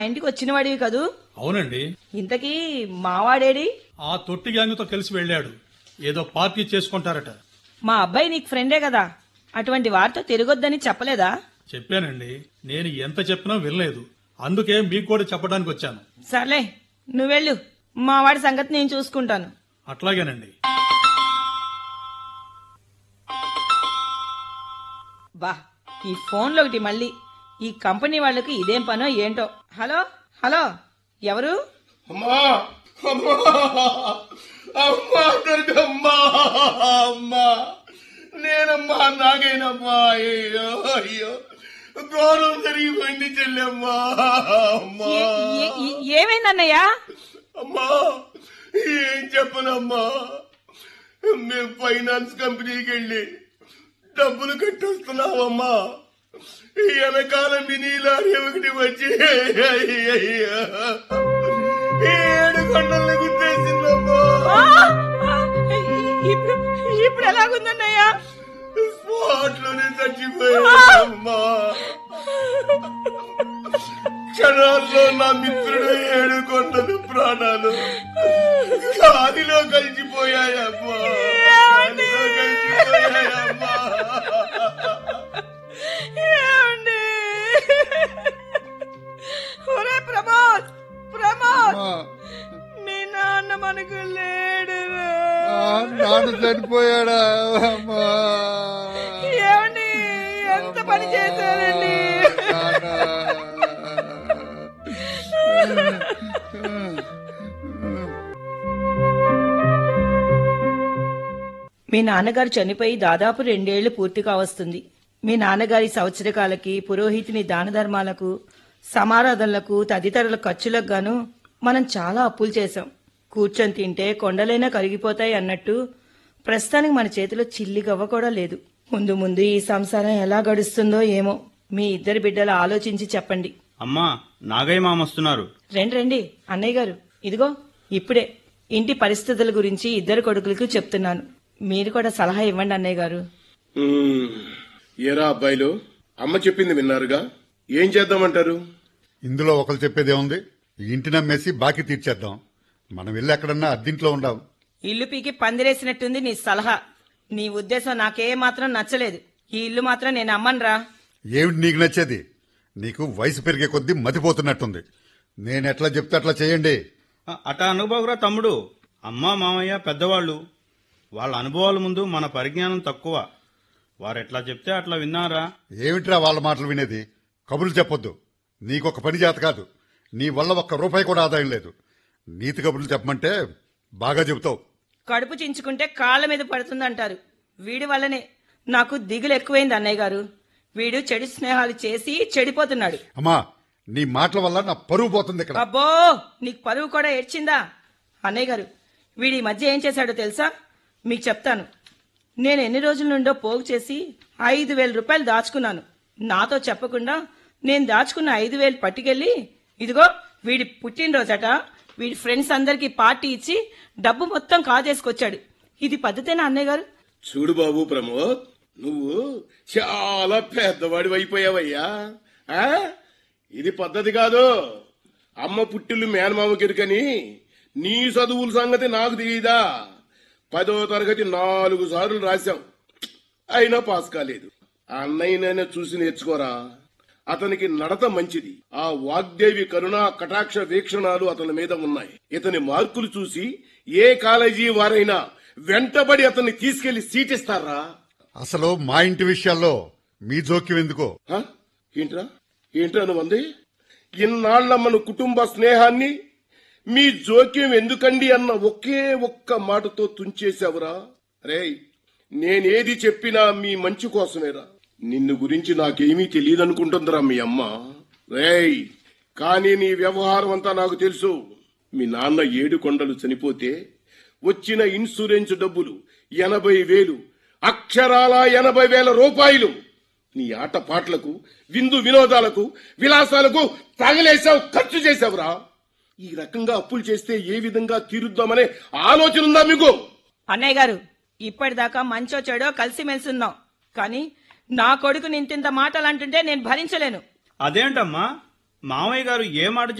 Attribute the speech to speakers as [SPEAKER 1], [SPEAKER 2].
[SPEAKER 1] ఇంటికి వచ్చినవాడివి కదూ
[SPEAKER 2] అవునండి
[SPEAKER 1] ఇంతకీ మావాడేడి
[SPEAKER 2] ఆ తొట్టి గ్యాంగ్తో కలిసి వెళ్ళాడు ఏదో పార్టీ చేసుకుంటారట
[SPEAKER 1] మా అబ్బాయి నీకు ఫ్రెండే కదా అటువంటి వారితో తిరగొద్దని చెప్పలేదా
[SPEAKER 2] చెప్పానండి నేను ఎంత చెప్పినా వినలేదు అందుకే మీకు కూడా చెప్పడానికి వచ్చాను
[SPEAKER 1] సర్లే నువ్వెళ్ళు మావాడి సంగతి నేను చూసుకుంటాను
[SPEAKER 2] అట్లాగేనండి
[SPEAKER 1] బా ఈ ఫోన్లో ఒకటి మళ్ళీ ఈ కంపెనీ వాళ్ళకి ఇదేం పనో ఏంటో హలో హలో ఎవరు
[SPEAKER 3] అమ్మా అమ్మా అమ్మా దుర్గమ్మా అమ్మా నేనమ్మా నాగేనమ్మా అయ్యో అయ్యో ఘోరం జరిగిపోయింది చెల్లెమ్మా అమ్మా
[SPEAKER 1] ఏ- ఏ- ఏ- ఏమైందన్నయ్యా
[SPEAKER 3] అమ్మా ఏం చెప్పనమ్మా మేము ఫైనాన్స్ కంపెనీకి వెళ్ళి డబ్బులు కట్టొస్తున్నామమ్మా ఈ వెనకాల మినీ లారీ ఒకటి వచ్చి ఏడు కొండల్ని గుర్తేసిందమ్మా
[SPEAKER 1] ఆ! ఆ! ఇప్పుడు ఇప్పుడు ఎలాగుందన్నయ్యా
[SPEAKER 3] స్పాట్ లోనే చచ్చిపోయామ్మా క్షణాల్లో నా మిత్రుడు ఏడు కొండలు ప్రాణాలు గాలిలో కలిసిపోయాయమ్మా గాలిలో కలిసిపోయాయమ్మా
[SPEAKER 1] ఏమండి ఒరే ప్రమోద్ ప్రమోద్ మీ నాన్న మనకు లేడు
[SPEAKER 4] నాన్న చనిపోయాడా అమ్మా
[SPEAKER 1] ఏమండి ఎంత పని చేశారండి మీ నాన్నగారు చనిపోయి దాదాపు రెండేళ్లు పూర్తి కావస్తుంది మీ నాన్నగారి సంవత్సరకాలకి పురోహితుని దాన ధర్మాలకు సమారాధనలకు తదితరుల ఖర్చులకు గాను మనం చాలా అప్పులు చేశాం కూర్చొని తింటే కొండలైనా కరిగిపోతాయి అన్నట్టు ప్రస్తుతానికి మన చేతిలో చిల్లి గవ్వ కూడా లేదు ముందు ముందు ఈ సంసారం ఎలా గడుస్తుందో ఏమో మీ ఇద్దరు బిడ్డలు ఆలోచించి చెప్పండి
[SPEAKER 5] అమ్మా నాగయ్య మామ వస్తున్నారు
[SPEAKER 1] రండి రండి అన్నయ్య గారు ఇదిగో ఇప్పుడే ఇంటి పరిస్థితుల గురించి ఇద్దరు కొడుకులకు చెప్తున్నాను మీరు కూడా సలహా ఇవ్వండి అన్నయ్య గారు
[SPEAKER 3] ఉమ్, ఏరా అబ్బాయిలు అమ్మ చెప్పింది విన్నారుగా ఏం చేద్దామంటారు
[SPEAKER 4] ఇందులో ఒకరు చెప్పేదే ఉంది ఇంటి నమ్మేసి బాకీ తీర్చేద్దాం మనం వెళ్ళి ఎక్కడన్నా అద్దింట్లో ఉండాం
[SPEAKER 1] ఇల్లు పీకి పందిరేసినట్టుంది నీ సలహా నీ ఉద్దేశం నాకే మాత్రం నచ్చలేదు ఈ ఇల్లు మాత్రం నేను అమ్మనురా
[SPEAKER 4] ఏమిటి నీకు నచ్చేది నీకు వయసు పెరిగే కొద్దీ మతిపోతున్నట్టుంది నేను ఎట్లా చెప్తే అట్లా చేయండి
[SPEAKER 5] అ- అటా అనుభవరా తమ్ముడు అమ్మా మామయ్య పెద్దవాళ్ళు వాళ్ళ అనుభవాల ముందు మన పరిజ్ఞానం తక్కువ వారెట్లా చెప్తే అట్లా విన్నారా
[SPEAKER 4] ఏమిట్రా వాళ్ళ మాటలు వినేది కబుర్లు చెప్పొద్దు నీకొక పని చేత కాదు నీ వల్ల ఒక్క రూపాయి కూడా ఆదాయం లేదు నీతి కబుర్లు చెప్పమంటే బాగా చెబుతావు
[SPEAKER 1] కడుపు చించుకుంటే కాళ్ళ మీద పడుతుందంటారు వీడి వల్లనే నాకు దిగులు ఎక్కువైంది అన్నయ్య గారు వీడు చెడు స్నేహాలు చేసి చెడిపోతున్నాడు
[SPEAKER 4] అమ్మా నీ మాటల వల్ల నా పరువు పోతుంది ఇక్కడ
[SPEAKER 1] అబ్బో నీకు పరువు కూడా ఏడ్చిందా అన్నయ్య గారు వీడి ఈ మధ్య ఏం చేశాడో తెలుసా మీకు చెప్తాను నేను ఎన్ని రోజుల నుండో పోగు చేసి ఐదు వేల రూపాయలు దాచుకున్నాను నాతో చెప్పకుండా నేను దాచుకున్న ఐదు వేలు పట్టుకెళ్ళి ఇదిగో వీడి పుట్టినరోజట వీడి ఫ్రెండ్స్ అందరికీ పార్టీ ఇచ్చి డబ్బు మొత్తం కాజేసుకొచ్చాడు ఇది పద్ధతేనా అన్నయ్య గారు
[SPEAKER 3] చూడు బాబు ప్రమోద్ నువ్వు చాలా పెద్దవాడి అయిపోయావయ్యా ఆ? ఇది పద్ధతి కాదు అమ్మ పుట్టిల్లు మేనమామకిరుకని నీ చదువుల సంగతి నాకు తెలియదా పదో తరగతి నాలుగు సార్లు రాశాం అయినా పాస్ కాలేదు ఆ అన్నయ్యనైనా చూసి నేర్చుకోరా అతనికి నడత మంచిది ఆ వాగ్దేవి కరుణా కటాక్ష వీక్షణాలు అతని మీద ఉన్నాయి ఇతని మార్కులు చూసి ఏ కాలేజీ వారైనా వెంటబడి అతన్ని తీసుకెళ్లి సీటిస్తారా
[SPEAKER 4] అసలు మా ఇంటి విషయాల్లో మీ జోక్యం ఎందుకో
[SPEAKER 3] హ? ఏంట్రా ఏంట్రా నువ్వంది ఇన్నాళ్ల మన కుటుంబ స్నేహాన్ని మీ జోక్యం ఎందుకండి అన్న ఒకే ఒక్క మాటతో తుంచేశావురా రేయ్ నేనేది చెప్పినా మీ మంచి కోసమేరా నిన్ను గురించి నాకేమీ తెలియదనుకుంటుందిరా మీ అమ్మ రేయ్ కానీ నీ వ్యవహారం అంతా నాకు తెలుసు మీ నాన్న ఏడు కొండలు చనిపోతే వచ్చిన ఇన్సూరెన్స్ డబ్బులు ఎనభై వేలు అక్షరాల ఎనభై వేల రూపాయలు నీ ఆట పాటలకు విందు వినోదాలకు విలాసాలకు తగలేసావు ఖర్చు చేసావురా ఈ రకంగా అప్పులు చేస్తే ఏ విధంగా తీరుద్దామనే ఆలోచన ఉందా మీకు
[SPEAKER 1] అన్నయ్య గారు ఇప్పటిదాకా మంచో చెడో కలిసిమెలిసి ఉన్నాం కానీ నా కొడుకు నింతింత మాటలు అంటుంటే నేను భరించలేను
[SPEAKER 5] అదేంటమ్మా మామయ్య గారు ఏ మాట